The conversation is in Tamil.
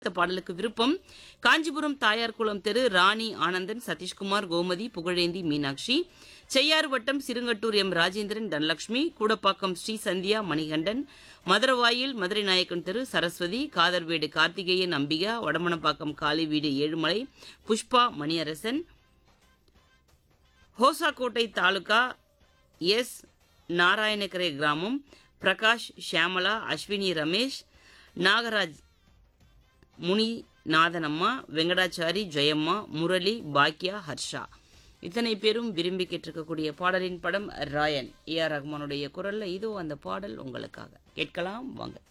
இந்த பாடலுக்கு விருப்பம் காஞ்சிபுரம் தாயார் குளம் தெரு ராணி ஆனந்தன் சதீஷ்குமார் கோமதி புகழேந்தி மீனாட்சி செய்யாறு வட்டம் சிறுங்கட்டூர் எம் ராஜேந்திரன் தனலட்சுமி கூடப்பாக்கம் ஸ்ரீ சந்தியா மணிகண்டன் மதுரவாயில் மதுரை நாயக்கன் தெரு சரஸ்வதி காதர்வேடு கார்த்திகேயன் அம்பிகா வடமணப்பாக்கம் காளி வீடு ஏழுமலை புஷ்பா மணியரசன் ஹோசாக்கோட்டை தாலுகா எஸ் நாராயணக்கரை கிராமம் பிரகாஷ் ஷியாமலா அஸ்வினி ரமேஷ் நாகராஜ் முனி நாதனம்மா வெங்கடாச்சாரி ஜெயம்மா முரளி பாக்யா ஹர்ஷா இத்தனை பேரும் விரும்பி கேட்டிருக்கக்கூடிய பாடலின் படம் ராயன் ஏ ஆர் ரஹ்மானுடைய குரல்ல இதோ அந்த பாடல் உங்களுக்காக கேட்கலாம் வாங்க